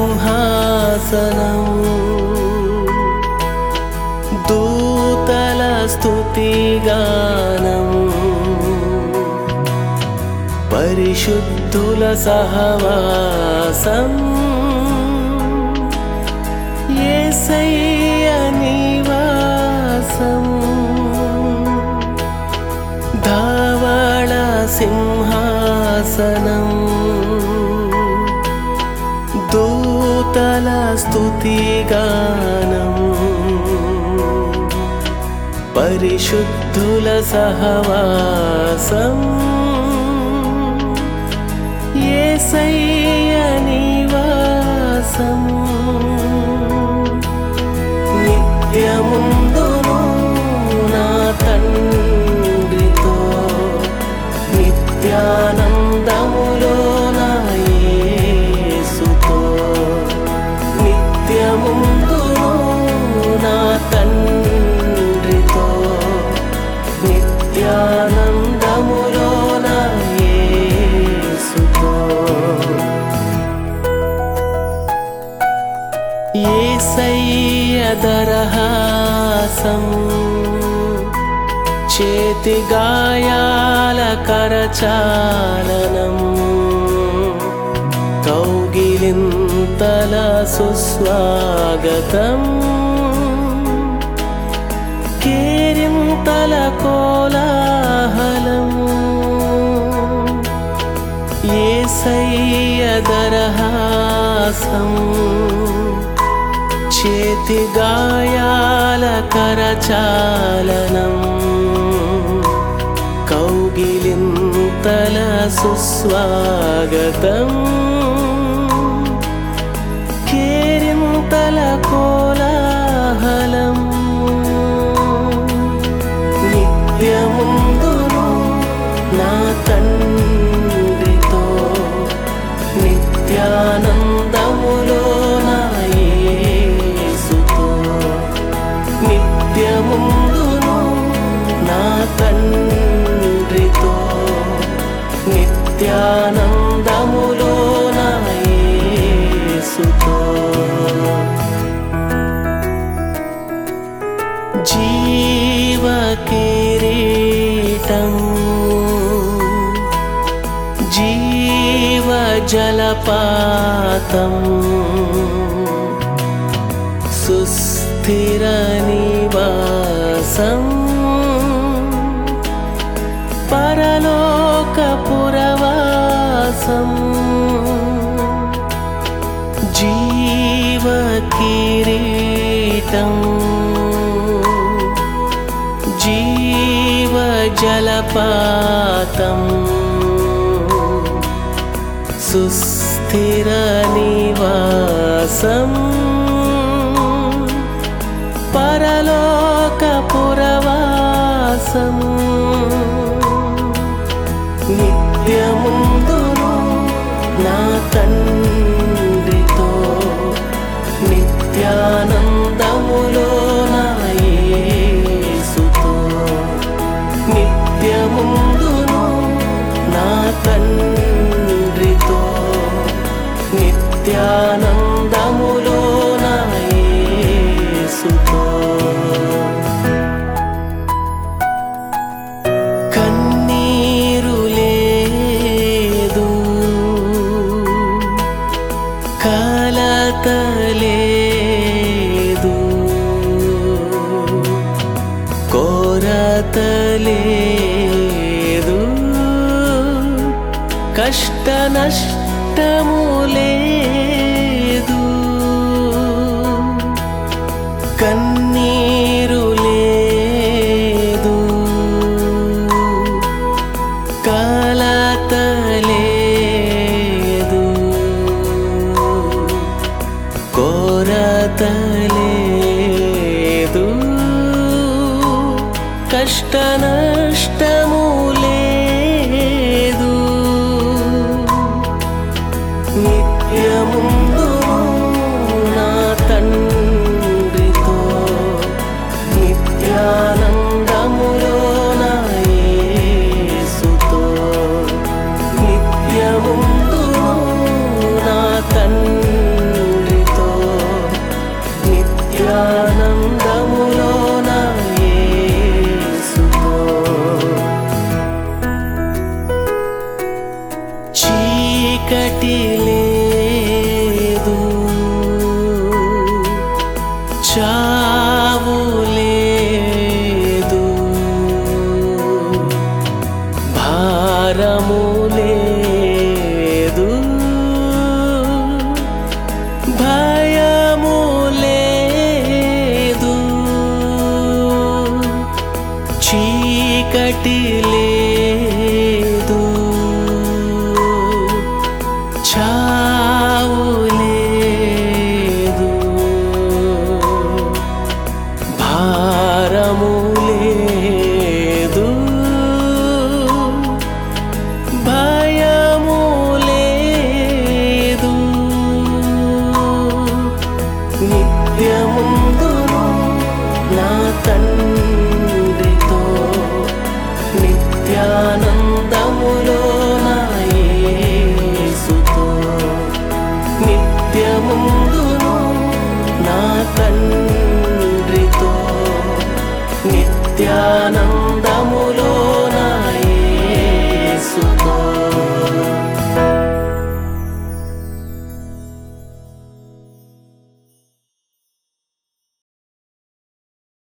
సింహాసనం దూతల స్తుతిగానం పరిశుద్ధుల సహవాసం యేసయ్య నివాసం ధావళ సింహాసనం దూతల స్తుతిగానం పరిశుద్ధుల సహవాసం యేసయ్య నివాసం నిత్యముందును నా తండ్రితో నిత్యానందములో నా యేసుతో నిత్యముందును నా తండ్రితో నిత్యానందములో నా యేసుతో ఏసయ్య దరహాసం చేతి గాయాల కరచాలనం కౌగిలింతల సుస్వాగతం కేరింతల కోలాహలం ఏసయ్య దరహాసం చేతి గాయాల కరచాలనం కౌగిలింతల సుస్వాగతం కేరింతల కోలాహలం నిత్యముందును నా తండ్రితో నిత్యానందములో నా యేసుతో నిత్యముందును నా తండ్రితో నిత్యానందములో నా యేసుతో జీవ కిరీటం జీవ జలపాతం సుస్థిర నివాసం పరలోకపురవాసం జీవ కిరీటం జీవ జలపాతం సుస్థిర నివాసం పరలోకపురవాసం నిత్యముందును నా తండ్రితో నిత్యానందములో నా యేసుతో నిత్యముందును నా తండ్రితో నిత్యానందములో నా యేసుతో కన్నీరు లేదు కలత లేదు కోరత లేదు కష్ట నష్టము లేదు కన్నీరు లేదు కలత లేదు కోరత లేదు కష్ట నష్టము లేదు నిత్యముందు నా తండ్రితో నిత్యానందములో నా యేసుతో నిత్యముందు నా తండ్రి ఆనందములోన యేసుతో చీకటి లేదు చావు లేదు భారము లేదు భయము లేదు చీకటి